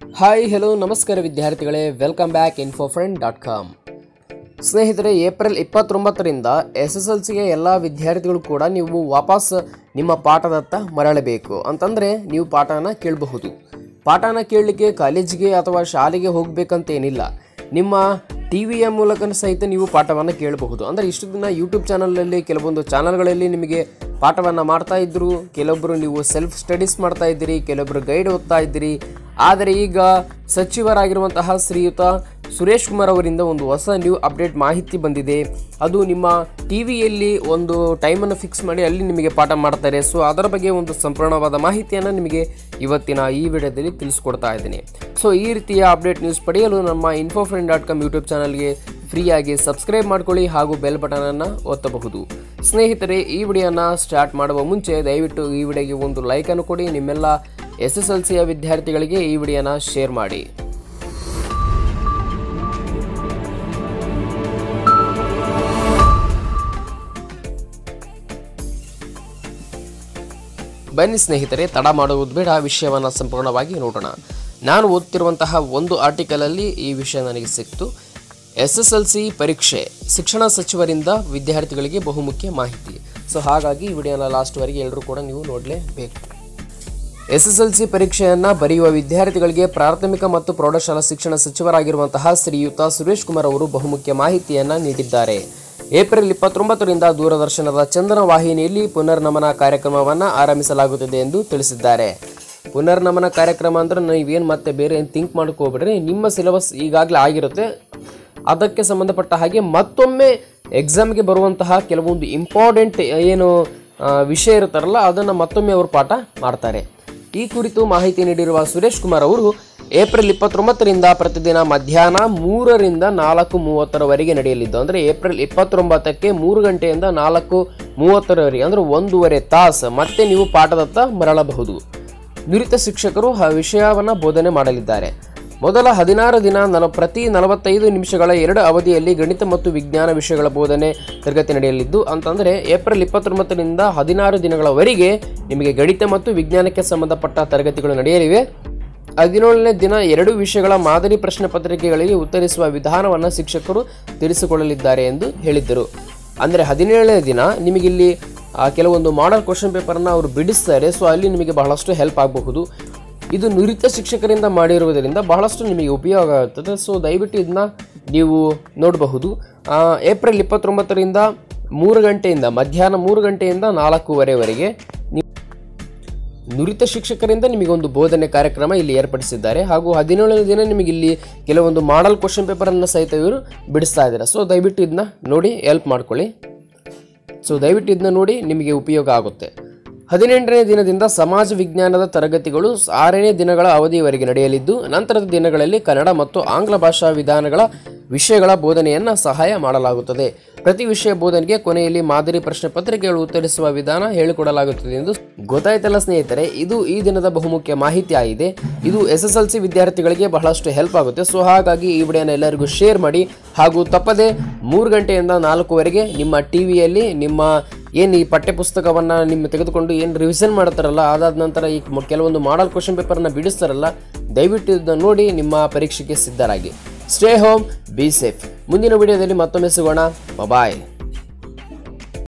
hi hello ನಮಸ್ಕಾರ ವಿದ್ಯಾರ್ಥಿಗಳೇ welcome back info friend dot com ಸ್ನೇಹಿತರೆ ಏಪ್ರಿಲ್ ಇಪ್ಪತ್ತೊಂಬತ್ತರಿಂದ ಎಸ್ ಎಸ್ ಎಲ್ ಸಿಗೆ ಎಲ್ಲ ವಿದ್ಯಾರ್ಥಿಗಳು ಕೂಡ ನೀವು ವಾಪಸ್ ನಿಮ್ಮ ಪಾಠದತ್ತ ಮರಳಬೇಕು ಅಂತಂದರೆ ನೀವು ಪಾಠನ ಕೇಳಬಹುದು ಪಾಠನ ಕೇಳಲಿಕ್ಕೆ ಕಾಲೇಜಿಗೆ ಅಥವಾ ಶಾಲೆಗೆ ಹೋಗಬೇಕಂತೇನಿಲ್ಲ ನಿಮ್ಮ ಟಿ ವಿಯ ಮೂಲಕ ಸಹಿತ ನೀವು ಪಾಠವನ್ನು ಕೇಳಬಹುದು ಅಂದರೆ ಇಷ್ಟು ದಿನ ಯೂಟ್ಯೂಬ್ ಚಾನಲಲ್ಲಿ ಕೆಲವೊಂದು ಚಾನಲ್ಗಳಲ್ಲಿ ನಿಮಗೆ ಪಾಠವನ್ನು ಮಾಡ್ತಾ ಇದ್ರು ಕೆಲವೊಬ್ಬರು ನೀವು ಸೆಲ್ಫ್ ಸ್ಟಡೀಸ್ ಮಾಡ್ತಾ ಇದ್ದೀರಿ ಕೆಲವೊಬ್ಬರು ಗೈಡ್ ಓದ್ತಾ ಇದ್ದೀರಿ ಆದರೆ ಈಗ ಸಚಿವರಾಗಿರುವಂತಹ ಶ್ರೀಯುತ ಸುರೇಶ್ ಕುಮಾರ್ ಅವರಿಂದ ಒಂದು ಹೊಸ ನ್ಯೂ ಅಪ್ಡೇಟ್ ಮಾಹಿತಿ ಬಂದಿದೆ ಅದು ನಿಮ್ಮ ಟಿ ವಿಯಲ್ಲಿ ಒಂದು ಟೈಮನ್ನು ಫಿಕ್ಸ್ ಮಾಡಿ ಅಲ್ಲಿ ನಿಮಗೆ ಪಾಠ ಮಾಡ್ತಾರೆ ಸೊ ಅದರ ಬಗ್ಗೆ ಒಂದು ಸಂಪೂರ್ಣವಾದ ಮಾಹಿತಿಯನ್ನು ನಿಮಗೆ ಇವತ್ತಿನ ಈ ವಿಡಿಯೋದಲ್ಲಿ ತಿಳಿಸ್ಕೊಡ್ತಾ ಇದ್ದೀನಿ ಸೊ ಈ ರೀತಿಯ ಅಪ್ಡೇಟ್ ನ್ಯೂಸ್ ಪಡೆಯಲು ನಮ್ಮ info friend dot com YouTube ಚಾನಲ್ಗೆ ಫ್ರೀಯಾಗಿ ಸಬ್ಸ್ಕ್ರೈಬ್ ಮಾಡ್ಕೊಳ್ಳಿ ಹಾಗೂ ಬೆಲ್ ಬಟನನ್ನು ಒತ್ತಬಹುದು ಸ್ನೇಹಿತರೆ ಈ ವಿಡಿಯೋನ ಸ್ಟಾರ್ಟ್ ಮಾಡುವ ಮುಂಚೆ ದಯವಿಟ್ಟು ಈ ವಿಡಿಯೋಗೆ ಒಂದು ಲೈಕನ್ನು ಕೊಡಿ ನಿಮ್ಮೆಲ್ಲ ಎಸ್ ಎಸ್ ಎಲ್ ಸಿಯ ವಿದ್ಯಾರ್ಥಿಗಳಿಗೆ ಈ ವಿಡಿಯೋನ ಶೇರ್ ಮಾಡಿ ಬನ್ನಿ ಸ್ನೇಹಿತರೆ ತಡ ಮಾಡುವುದು ಬೇಡ ವಿಷಯವನ್ನು ಸಂಪೂರ್ಣವಾಗಿ ನೋಡೋಣ ನಾನು ಓದ್ತಿರುವಂತಹ ಒಂದು ಆರ್ಟಿಕಲಲ್ಲಿ ಈ ವಿಷಯ ನನಗೆ ಸಿಕ್ತು ಎಸ್ ಎಸ್ ಎಲ್ ಸಿ ಪರೀಕ್ಷೆ ಶಿಕ್ಷಣ ಸಚಿವರಿಂದ ವಿದ್ಯಾರ್ಥಿಗಳಿಗೆ ಬಹುಮುಖ್ಯ ಮಾಹಿತಿ ಸೊ ಹಾಗಾಗಿ ಈ ವಿಡಿಯೋನ ಲಾಸ್ಟ್ವರೆಗೆ ಎಲ್ಲರೂ ಕೂಡ ನೀವು ನೋಡಲೇಬೇಕು ಎಸ್ ಎಸ್ ಎಲ್ ಸಿ ಪರೀಕ್ಷೆಯನ್ನು ಬರೆಯುವ ವಿದ್ಯಾರ್ಥಿಗಳಿಗೆ ಪ್ರಾಥಮಿಕ ಮತ್ತು ಪ್ರೌಢಶಾಲಾ ಶಿಕ್ಷಣ ಸಚಿವರಾಗಿರುವಂತಹ ಶ್ರೀಯುತ ಸುರೇಶ್ ಕುಮಾರ್ ಅವರು ಬಹುಮುಖ್ಯ ಮಾಹಿತಿಯನ್ನು ನೀಡಿದ್ದಾರೆ ಏಪ್ರಿಲ್ ಇಪ್ಪತ್ತೊಂಬತ್ತರಿಂದ ದೂರದರ್ಶನದ ಚಂದನ ವಾಹಿನಿಯಲ್ಲಿ ಪುನರ್ನಮನ ಕಾರ್ಯಕ್ರಮವನ್ನು ಆರಂಭಿಸಲಾಗುತ್ತದೆ ಎಂದು ತಿಳಿಸಿದ್ದಾರೆ ಪುನರ್ನಮನ ಕಾರ್ಯಕ್ರಮ ಅಂದ್ರೆ ನೀವೇನು ಮತ್ತೆ ಬೇರೆ ಏನು ಥಿಂಕ್ ಮಾಡ್ಕೋಬಿಡ್ರಿ ನಿಮ್ಮ ಸಿಲೆಬಸ್ ಈಗಾಗಲೇ ಆಗಿರುತ್ತೆ ಅದಕ್ಕೆ ಸಂಬಂಧಪಟ್ಟ ಹಾಗೆ ಮತ್ತೊಮ್ಮೆ ಎಕ್ಸಾಮ್ಗೆ ಬರುವಂತಹ ಕೆಲವೊಂದು ಇಂಪಾರ್ಟೆಂಟ್ ಏನು ಆ, ವಿಷಯ ಇರ್ತಾರಲ್ಲ ಅದನ್ನು ಮತ್ತೊಮ್ಮೆ ಅವರು ಪಾಠ ಮಾಡ್ತಾರೆ ಈ ಕುರಿತು ಮಾಹಿತಿ ನೀಡಿರುವ ಸುರೇಶ್ ಕುಮಾರ್ ಅವರು ಏಪ್ರಿಲ್ ಇಪ್ಪತ್ತೊಂಬತ್ತರಿಂದ ಪ್ರತಿದಿನ ಮಧ್ಯಾಹ್ನ ಮೂರರಿಂದ ನಾಲ್ಕು ಮೂವತ್ತರವರೆಗೆ ನಡೆಯಲಿದ್ದು ಅಂದರೆ ಏಪ್ರಿಲ್ ಇಪ್ಪತ್ತೊಂಬತ್ತಕ್ಕೆ ಮೂರು ಗಂಟೆಯಿಂದ ನಾಲ್ಕು ಮೂವತ್ತರವರೆಗೆ ಅಂದರೆ ಒಂದೂವರೆ ತಾಸು ಮತ್ತೆ ನೀವು ಪಾಠದತ್ತ ಮರಳಬಹುದು ನುರಿತ ಶಿಕ್ಷಕರು ಆ ವಿಷಯವನ್ನು ಬೋಧನೆ ಮಾಡಲಿದ್ದಾರೆ ಮೊದಲ ಹದಿನಾರು ದಿನ ನಲ ಪ್ರತಿ ನಲವತ್ತೈದು ನಿಮಿಷಗಳ ಎರಡು ಅವಧಿಯಲ್ಲಿ ಗಣಿತ ಮತ್ತು ವಿಜ್ಞಾನ ವಿಷಯಗಳ ಬೋಧನೆ ತರಗತಿ ನಡೆಯಲಿದ್ದು ಅಂತಂದರೆ ಏಪ್ರಿಲ್ ಇಪ್ಪತ್ತೊಂಬತ್ತರಿಂದ ಹದಿನಾರು ದಿನಗಳವರೆಗೆ ನಿಮಗೆ ಗಣಿತ ಮತ್ತು ವಿಜ್ಞಾನಕ್ಕೆ ಸಂಬಂಧಪಟ್ಟ ತರಗತಿಗಳು ನಡೆಯಲಿವೆ ಹದಿನೇಳನೇ ದಿನ ಎರಡು ವಿಷಯಗಳ ಮಾದರಿ ಪ್ರಶ್ನೆ ಪತ್ರಿಕೆಗಳಿಗೆ ಉತ್ತರಿಸುವ ವಿಧಾನವನ್ನು ಶಿಕ್ಷಕರು ತಿಳಿಸಿಕೊಳ್ಳಲಿದ್ದಾರೆ ಎಂದು ಹೇಳಿದ್ದರು ಅಂದರೆ ಹದಿನೇಳನೇ ದಿನ ನಿಮಗಿಲ್ಲಿ ಆ, ಕೆಲವೊಂದು ಮಾಡಲ್ ಕ್ವಶನ್ ಪೇಪರನ್ನು ಅವರು ಬಿಡಿಸ್ತಾರೆ ಸೊ ಅಲ್ಲಿ ನಿಮಗೆ ಬಹಳಷ್ಟು ಹೆಲ್ಪ್ ಆಗಬಹುದು ಇದು ನುರಿತ ಶಿಕ್ಷಕರಿಂದ ಮಾಡಿರುವುದರಿಂದ ಬಹಳಷ್ಟು ನಿಮಗೆ ಉಪಯೋಗ ಆಗುತ್ತದೆ ಸೊ ದಯವಿಟ್ಟು ಇದನ್ನ ನೀವು ನೋಡಬಹುದು ಆ, ಏಪ್ರಿಲ್ ಇಪ್ಪತ್ತೊಂಬತ್ತರಿಂದ ಮೂರು ಗಂಟೆಯಿಂದ ಮಧ್ಯಾಹ್ನ ಮೂರು ಗಂಟೆಯಿಂದ ನಾಲ್ಕೂವರೆವರೆಗೆ ನೀವು ನುರಿತ ಶಿಕ್ಷಕರಿಂದ ನಿಮಗೆ ಒಂದು ಬೋಧನೆ ಕಾರ್ಯಕ್ರಮ ಇಲ್ಲಿ ಏರ್ಪಡಿಸಿದ್ದಾರೆ ಹಾಗೂ ಹದಿನೇಳನೇ ದಿನ ನಿಮಗೆ ಇಲ್ಲಿ ಕೆಲವೊಂದು ಮಾಡಲ್ ಕ್ವಶನ್ ಪೇಪರನ್ನು ಸಹಿತ ಇವರು ಬಿಡಿಸ್ತಾ ಇದ್ದಾರೆ ಸೊ ದಯವಿಟ್ಟು ಇದನ್ನ ನೋಡಿ ಹೆಲ್ಪ್ ಮಾಡ್ಕೊಳ್ಳಿ ಸೊ ದಯವಿಟ್ಟು ಇದನ್ನ ನೋಡಿ ನಿಮಗೆ ಉಪಯೋಗ ಆಗುತ್ತೆ ಹದಿನೆಂಟನೇ ದಿನದಿಂದ ಸಮಾಜ ವಿಜ್ಞಾನದ ತರಗತಿಗಳು ಆರನೇ ದಿನಗಳ ಅವಧಿಯವರೆಗೆ ನಡೆಯಲಿದ್ದು ನಂತರದ ದಿನಗಳಲ್ಲಿ ಕನ್ನಡ ಮತ್ತು ಆಂಗ್ಲ ಭಾಷಾ ವಿಧಾನಗಳ ವಿಷಯಗಳ ಬೋಧನೆಯನ್ನು ಸಹಾಯ ಮಾಡಲಾಗುತ್ತದೆ ಪ್ರತಿ ವಿಷಯ ಬೋಧನೆಗೆ ಕೊನೆಯಲ್ಲಿ ಮಾದರಿ ಪ್ರಶ್ನೆ ಪತ್ರಿಕೆಗಳು ಉತ್ತರಿಸುವ ವಿಧಾನ ಹೇಳಿಕೊಡಲಾಗುತ್ತದೆ ಎಂದು ಗೊತ್ತಾಯ್ತಲ್ಲ ಸ್ನೇಹಿತರೆ ಇದು ಈ ದಿನದ ಬಹುಮುಖ್ಯ ಮಾಹಿತಿ ಆಗಿದೆ ಇದು ಎಸ್ ಎಸ್ ಎಲ್ ಸಿ ವಿದ್ಯಾರ್ಥಿಗಳಿಗೆ ಬಹಳಷ್ಟು ಹೆಲ್ಪ್ ಆಗುತ್ತೆ ಸೊ ಹಾಗಾಗಿ ಈ ವಿಡಿಯೋನ ಎಲ್ಲರಿಗೂ ಶೇರ್ ಮಾಡಿ ಹಾಗೂ ತಪ್ಪದೆ ಮೂರು ಗಂಟೆಯಿಂದ ನಾಲ್ಕುವರೆಗೆ ನಿಮ್ಮ ಟಿ ವಿಯಲ್ಲಿ ನಿಮ್ಮ ಏನು ಈ ಪಠ್ಯಪುಸ್ತಕವನ್ನು ನಿಮ್ಮ ತೆಗೆದುಕೊಂಡು ಏನು ರಿವಿಷನ್ ಮಾಡ್ತಾರಲ್ಲ ಅದಾದ ನಂತರ ಈ ಮ- ಕೆಲವೊಂದು ಮಾಡಲ್ ಕ್ವಶನ್ ಪೇಪರ್ನ ಬಿಡಿಸ್ತಾರಲ್ಲ ದಯವಿಟ್ಟು ಇದನ್ನು ನೋಡಿ ನಿಮ್ಮ ಪರೀಕ್ಷೆಗೆ ಸಿದ್ಧರಾಗಿ ಸ್ಟೇ ಹೋಮ್ ಬಿ ಸೇಫ್ ಮುಂದಿನ ವಿಡಿಯೋದಲ್ಲಿ ಮತ್ತೊಮ್ಮೆ ಸಿಗೋಣ ಬಾಯ್